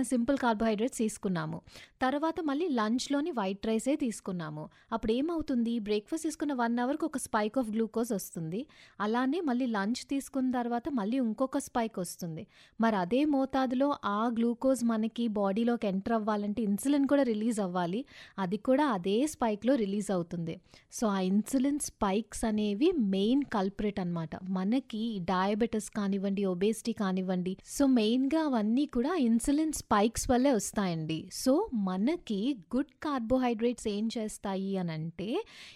Simple carbohydrates తీసుకున్నాము తర్వాత మళ్ళీ లంచ్లోని వైట్ రైసే తీసుకున్నాము అప్పుడు ఏమవుతుంది బ్రేక్ఫాస్ట్ తీసుకున్న వన్ అవర్కి ఒక స్పైక్ ఆఫ్ గ్లూకోజ్ వస్తుంది అలానే మళ్ళీ లంచ్ తీసుకున్న తర్వాత మళ్ళీ ఇంకొక స్పైక్ వస్తుంది మరి అదే మోతాదులో ఆ గ్లూకోజ్ మనకి బాడీలోకి ఎంటర్ అవ్వాలంటే ఇన్సులిన్ కూడా రిలీజ్ అవ్వాలి అది కూడా అదే స్పైక్లో రిలీజ్ అవుతుంది సో ఆ ఇన్సులిన్ స్పైక్స్ అనేవి మెయిన్ కల్ప్రిట్ అనమాట మనకి డయాబెటిస్ కానివ్వండి ఒబేసిటీ కానివ్వండి సో మెయిన్గా అవన్నీ కూడా ఇన్సులిన్ స్పైక్స్ వల్లే వస్తాయండి సో మనకి గుడ్ కార్బోహైడ్రేట్స్ ఏం చేస్తాయి అని అంటే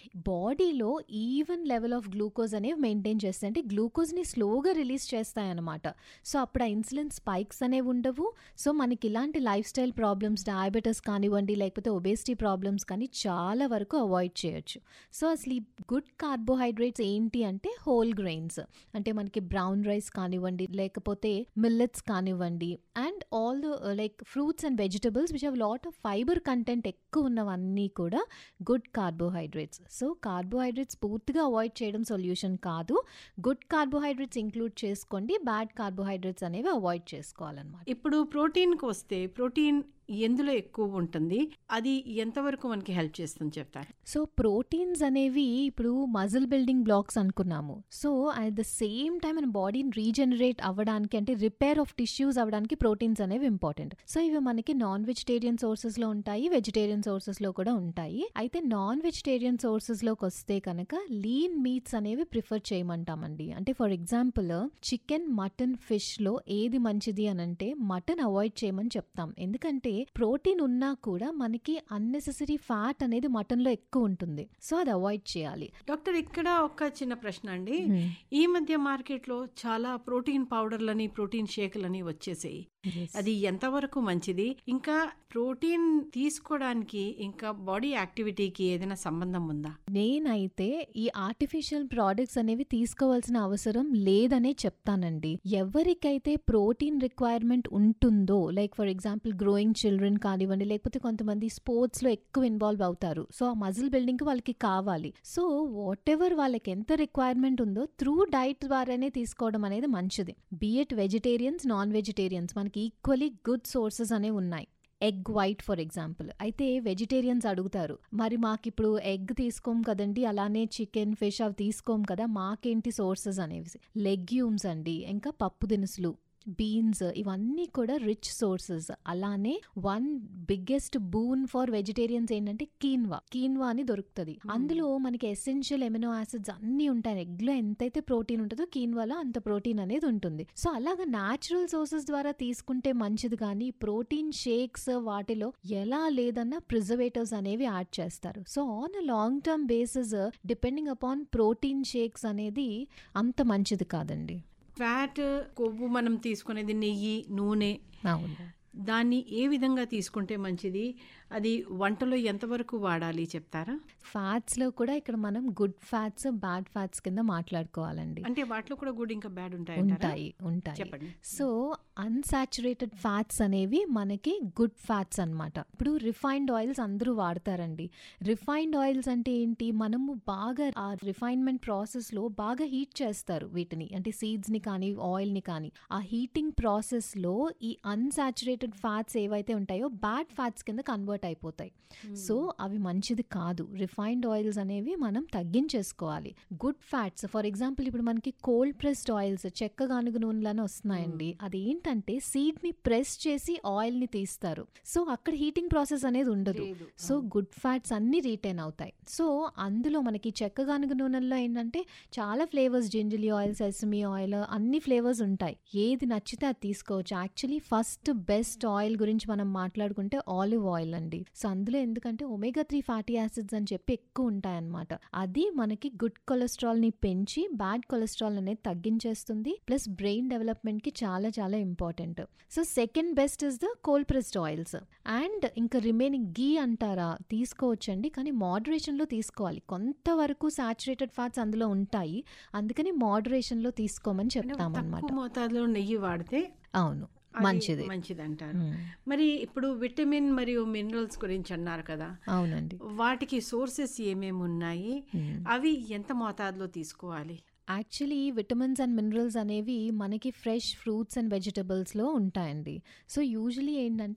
బాడీలో ఈవెన్ లెవెల్ ఆఫ్ గ్లూకోజ్ అనేవి మెయింటైన్ చేస్తాయి అంటే గ్లూకోజ్ని స్లోగా రిలీజ్ చేస్తాయి అనమాట సో అప్పుడు ఆ ఇన్సులిన్ స్పైక్స్ అనేవి ఉండవు సో మనకి ఇలాంటి లైఫ్ స్టైల్ ప్రాబ్లమ్స్ డయాబెటిస్ కానివ్వండి లేకపోతే ఒబేసిటీ ప్రాబ్లమ్స్ కానీ చాలా వరకు అవాయిడ్ చేయొచ్చు సో అసలు ఈ గుడ్ కార్బోహైడ్రేట్స్ ఏంటి అంటే హోల్ గ్రెయిన్స్ అంటే మనకి బ్రౌన్ రైస్ కానివ్వండి లేకపోతే మిల్లెట్స్ కానివ్వండి and all the like fruits and vegetables which have lot of fibre content ఎక్కువ ఉన్నవన్నీ కూడా గుడ్ కార్బోహైడ్రేట్స్ సో కార్బోహైడ్రేట్స్ పూర్తిగా అవాయిడ్ చేయడం సొల్యూషన్ కాదు గుడ్ కార్బోహైడ్రేట్స్ ఇంక్లూడ్ చేసుకోండి బ్యాడ్ కార్బోహైడ్రేట్స్ అనేవి అవాయిడ్ చేసుకోవాలన్నమాట ఇప్పుడు ప్రోటీన్కి వస్తే ప్రోటీన్ ఎందులో ఎక్కువ ఉంటుంది అది ఎంతవరకు మనకి హెల్ప్ చేస్తుంది చెప్తారు సో ప్రోటీన్స్ అనేవి ఇప్పుడు మజిల్ బిల్డింగ్ బ్లాక్స్ అనుకున్నాము so at the same time మన బాడీని రీజనరేట్ అవ్వడానికి అంటే రిపేర్ ఆఫ్ టిష్యూస్ అవ్వడానికి ప్రోటీన్స్ అనేవి ఇంపార్టెంట్ సో ఇవి మనకి నాన్ వెజిటేరియన్ సోర్సెస్ లో ఉంటాయి వెజిటేరియన్ సోర్సెస్ లో కూడా ఉంటాయి అయితే నాన్ వెజిటేరియన్ సోర్సెస్ లోకి వస్తే కనుక లీన్ మీట్స్ అనేవి ప్రిఫర్ చేయమంటామండి అంటే for example chicken mutton fish లో ఏది మంచిది అని అంటే మటన్ అవాయిడ్ చేయమని చెప్తాం ఎందుకంటే ప్రోటీన్ ఉన్నా కూడా మనకి అన్నెసెసరీ ఫ్యాట్ అనేది మటన్ లో ఎక్కువ ఉంటుంది సో అది అవాయిడ్ చేయాలి డాక్టర్ ఇక్కడ ఒక చిన్న ప్రశ్న అండి ఈ మధ్య మార్కెట్లో చాలా ప్రోటీన్ పౌడర్లని ప్రోటీన్ షేకులని వచ్చేసాయి అది ఎంతవరకు మంచిది ఇంకా ప్రోటీన్ తీసుకోవడానికి ఇంకా బాడీ యాక్టివిటీకి ఏదైనా సంబంధం ఉందా నేనైతే ఈ ఆర్టిఫిషియల్ ప్రోడక్ట్స్ అనేవి తీసుకోవాల్సిన అవసరం లేదనే చెప్తానండి ఎవరికైతే ప్రోటీన్ రిక్వైర్మెంట్ ఉంటుందో like for example growing children కానివ్వండి లేకపోతే కొంతమంది స్పోర్ట్స్ లో ఎక్కువ ఇన్వాల్వ్ అవుతారు సో ఆ మజిల్ బిల్డింగ్ కి వాళ్ళకి కావాలి సో వాట్ ఎవర్ వాళ్ళకి ఎంత రిక్వైర్మెంట్ ఉందో త్రూ డైట్ ద్వారానే తీసుకోవడం అనేది మంచిది బిఎట్ వెజిటేరియన్స్ నాన్ వెజిటేరియన్స్ మనకి ఈక్వలీ గుడ్ సోర్సెస్ అనేవి ఉన్నాయి ఎగ్ వైట్ ఫర్ ఎగ్జాంపుల్ అయితే వెజిటేరియన్స్ అడుగుతారు మరి మాకు ఇప్పుడు ఎగ్ తీసుకోం కదండి అలానే చికెన్ ఫిష్ అవి తీసుకోం కదా మాకేంటి సోర్సెస్ అనేవి లెగ్యూమ్స్ అండి ఇంకా పప్పు దినుసులు బీన్స్ ఇవన్నీ కూడా రిచ్ సోర్సెస్ అలానే one biggest boon for vegetarians ఏంటంటే కీన్వా కీన్వా అని దొరుకుతుంది అందులో మనకి ఎసెన్షియల్ ఎమినో యాసిడ్స్ అన్ని ఉంటాయి ఎగ్ లో ఎంతైతే ప్రోటీన్ ఉంటుందో కీన్వాలో అంత ప్రోటీన్ అనేది ఉంటుంది సో అలాగా న్యాచురల్ సోర్సెస్ ద్వారా తీసుకుంటే మంచిది కానీ ప్రోటీన్ షేక్స్ వాటిలో ఎలా లేదన్నా ప్రిజర్వేటివ్స్ అనేవి యాడ్ చేస్తారు so on a long term basis depending upon protein shakes అనేది అంత మంచిది కాదండి ఫ్యాట్ కొవ్వు మనం తీసుకునేది నెయ్యి నూనె అవును దాన్ని ఏ విధంగా తీసుకుంటే మంచిది అది వంటలో ఎంతవరకు వాడాలి చెప్తారా ఫ్యాట్స్ లో కూడా ఇక్కడ మనం గుడ్ ఫ్యాట్స్ బ్యాడ్ ఫ్యాట్స్ కింద మాట్లాడుకోవాలండి అంటే వాటిలో కూడా గుడ్ ఇంకా బ్యాడ్ ఉంటాయి ఉంటాయి ఉంటాయి చెప్పండి సో అన్సాచురేటెడ్ ఫ్యాట్స్ అనేవి మనకి గుడ్ ఫ్యాట్స్ అన్నమాట ఇప్పుడు రిఫైన్డ్ ఆయిల్స్ అందరూ వాడతారండి రిఫైన్డ్ ఆయిల్స్ అంటే ఏంటి మనము బాగా ఆ రిఫైన్మెంట్ ప్రాసెస్లో బాగా హీట్ చేస్తారు వీటిని అంటే సీడ్స్ని కానీ ఆయిల్ని కానీ ఆ హీటింగ్ ప్రాసెస్లో ఈ అన్సాచురేటెడ్ ఫ్యాట్స్ ఏవైతే ఉంటాయో బ్యాడ్ ఫ్యాట్స్ కింద కన్వర్ట్ అయిపోతాయి సో అవి మంచిది కాదు రిఫైన్డ్ ఆయిల్స్ అనేవి మనం తగ్గించేసుకోవాలి గుడ్ ఫ్యాట్స్ ఫర్ ఎగ్జాంపుల్ ఇప్పుడు మనకి కోల్డ్ ప్రెస్డ్ ఆయిల్స్ చెక్క గానుగ నూనెలను వస్తున్నాయండి అది ఏంటంటే సీడ్ ని ప్రెస్ చేసి ఆయిల్ ని తీస్తారు సో అక్కడ హీటింగ్ ప్రాసెస్ అనేది ఉండదు లేదు. సో గుడ్ ఫ్యాట్స్ అన్ని రీటైన్ అవుతాయి సో అందులో మనకి చెక్క గానుగ నూనెల్లో ఏంటంటే చాలా flavours gingelly oil sesame oil అన్ని ఫ్లేవర్స్ ఉంటాయి ఏది నచ్చితే అది తీసుకోవచ్చు యాక్చువల్లీ ఫస్ట్ బెస్ట్ ఆయిల్ గురించి మనం మాట్లాడుకుంటే ఆలివ్ ఆయిల్ అండి సో అందులో ఎందుకంటే ఒమేగా త్రీ ఫ్యాటీ యాసిడ్స్ అని చెప్పి ఎక్కువ ఉంటాయన్నమాట అది మనకి గుడ్ కొలెస్ట్రాల్ ని పెంచి బ్యాడ్ కొలెస్ట్రాల్ అనేది తగ్గించేస్తుంది ప్లస్ బ్రెయిన్ డెవలప్మెంట్ కి చాలా చాలా important so second best is the cold pressed oils and ఇంకా రిమైనింగ్ గీ అంటారా తీసుకోవచ్చండి కానీ moderation లో తీసుకోవాలి కొంతవరకు సాచురేటెడ్ ఫ్యాట్స్ అందులో ఉంటాయి అందుకని moderation లో తీసుకోమని అంటే చెప్తామన్నమాట తక్కువ మోతాదులో నెయ్యి వాడితే అవును అది మంచిది మంచిది అంటారు మ్మ్. మరి ఇప్పుడు విటమిన్ మరియు మినరల్స్ గురించి అన్నారు కదా అవునండి వాటికి సోర్సెస్ ఏమేమి ఉన్నాయి మ్మ్. అవి ఎంత మోతాదులో తీసుకోవాలి యాక్చువల్లీ విటమిన్స్ అండ్ మినరల్స్ అనేవి మనకి ఫ్రెష్ ఫ్రూట్స్ అండ్ వెజిటబుల్స్లో ఉంటాయండి సో యూజువలీ ఏంటంటే